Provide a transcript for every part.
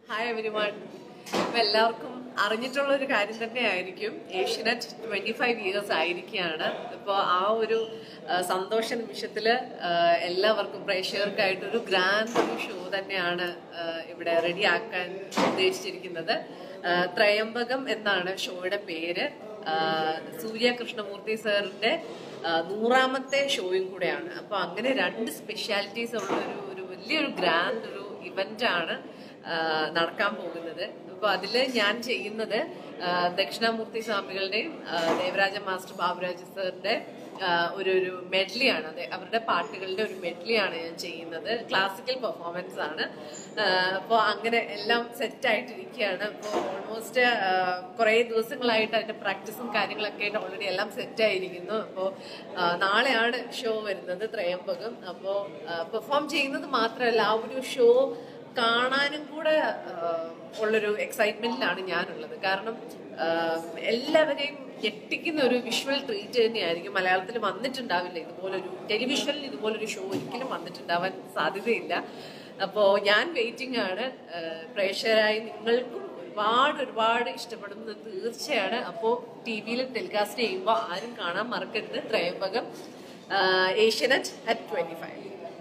hi every one ഇപ്പൊ എല്ലാവർക്കും അറിഞ്ഞിട്ടുള്ള ഒരു കാര്യം തന്നെ ആയിരിക്കും ഏഷ്യനെറ്റ് ട്വന്റി ഫൈവ് ഇയേഴ്സ് ആയിരിക്കുകയാണ് ഇപ്പോൾ ആ ഒരു ആ, സന്തോഷ നിമിഷത്തില് ആ, എല്ലാവർക്കും പ്രേക്ഷകർക്കായിട്ട് ഒരു ഗ്രാൻഡ് ഒരു ഷോ തന്നെയാണ് ആ, ഇവിടെ റെഡിയാക്കാൻ ഉദ്ദേശിച്ചിരിക്കുന്നത് ആ, ത്രയംബകം എന്നാണ് ഷോയുടെ പേര് ആ, സൂര്യ കൃഷ്ണമൂർത്തി സാറിന്റെ ആ, നൂറാമത്തെ ഷോയും കൂടെയാണ് അപ്പൊ അങ്ങനെ രണ്ട് സ്പെഷ്യാലിറ്റീസ് ഉള്ള ഒരു ഒരു വലിയൊരു ഗ്രാൻഡ് ഒരു ഇവന്റ് ആണ് ആ, നടക്കാൻ പോകുന്നത് അപ്പൊ അതില് ഞാൻ ചെയ്യുന്നത് ആ, ദക്ഷിണാമൂർത്തി സ്വാമികളുടെയും ആ, ദേവരാജ മാസ്റ്റർ ബാബുരാജ് സാറിന്റെ ആ, ഒരു ഒരു മെഡ്ലിയാണ് അതെ അവരുടെ പാട്ടുകളുടെ ഒരു മെഡ്ലിയാണ് ഞാൻ ചെയ്യുന്നത് ക്ലാസിക്കൽ പെർഫോമൻസ് ആണ് അപ്പോൾ അങ്ങനെ എല്ലാം സെറ്റ് ആയിട്ടിരിക്കുകയാണ് അപ്പോൾ ഓൾമോസ്റ്റ് കുറേ ദിവസങ്ങളായിട്ട് അതിന്റെ പ്രാക്ടീസും കാര്യങ്ങളൊക്കെ ആയിട്ട് ഓൾറെഡി എല്ലാം സെറ്റ് ആയിരിക്കുന്നു അപ്പോൾ നാളെയാണ് ഷോ വരുന്നത് ത്രയംബകം അപ്പോൾ പെർഫോം ചെയ്യുന്നത് മാത്രമല്ല ആ ഒരു ഷോ കാണാനും കൂടെ ആ, ഉള്ളൊരു എക്സൈറ്റ്മെന്റിലാണ് ഞാനുള്ളത് കാരണം ആ, എല്ലാവരെയും ഞെട്ടിക്കുന്ന ഒരു വിഷ്വൽ ട്രീറ്റ് തന്നെയായിരിക്കും മലയാളത്തിൽ വന്നിട്ടുണ്ടാവില്ല ഇതുപോലൊരു ടെലിവിഷനിൽ ഇതുപോലൊരു ഷോ ഒരിക്കലും വന്നിട്ടുണ്ടാവാൻ സാധ്യതയില്ല അപ്പോൾ ഞാൻ വെയിറ്റിംഗ് ആണ് ആ, പ്രേക്ഷകരായി നിങ്ങൾക്കും ഒരുപാട് ഒരുപാട് ഇഷ്ടപ്പെടുന്നത് തീർച്ചയാണ് അപ്പോൾ ടി വിയിൽ ടെലികാസ്റ്റ് ചെയ്യുമ്പോൾ ആരും കാണാൻ മറക്കരുത് Thrayambakam Asianet at twenty five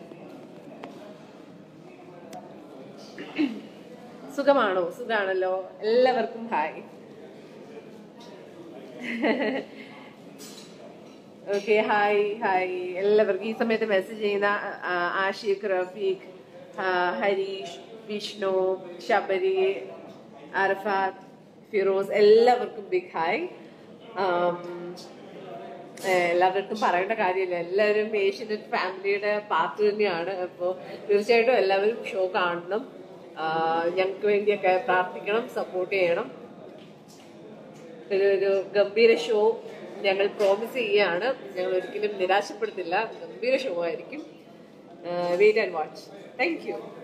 സുഖമാണോ സുഖാണല്ലോ എല്ലാവർക്കും ഹായ് ഓക്കെ ഹായ് ഹായ് എല്ലാവർക്കും ഈ സമയത്ത് മെസ്സേജ് ചെയ്യുന്ന ആ, ആഷിഖ് റഫീഖ് ആ, ഹരീഷ് വിഷ്ണു ശബരി അറഫാത്ത് ഫിറോസ് എല്ലാവർക്കും ബിഗ് ഹായ് എല്ലാവരുടെ അടുത്തും പറയേണ്ട കാര്യമില്ല എല്ലാവരും ഏഷ്യനെറ്റ് ഫാമിലിയുടെ പാർട്ട് തന്നെയാണ് അപ്പോൾ തീർച്ചയായിട്ടും എല്ലാവരും ഷോ കാണണം ഞങ്ങൾക്ക് വേണ്ടിയൊക്കെ പ്രാർത്ഥിക്കണം സപ്പോർട്ട് ചെയ്യണം ഒരു ഒരു ഗംഭീര ഷോ ഞങ്ങൾ പ്രോമിസ് ചെയ്യുകയാണ് ഞങ്ങൾ ഒരിക്കലും നിരാശപ്പെടുത്തില്ല ഗംഭീര ഷോ ആയിരിക്കും wait and watch thank U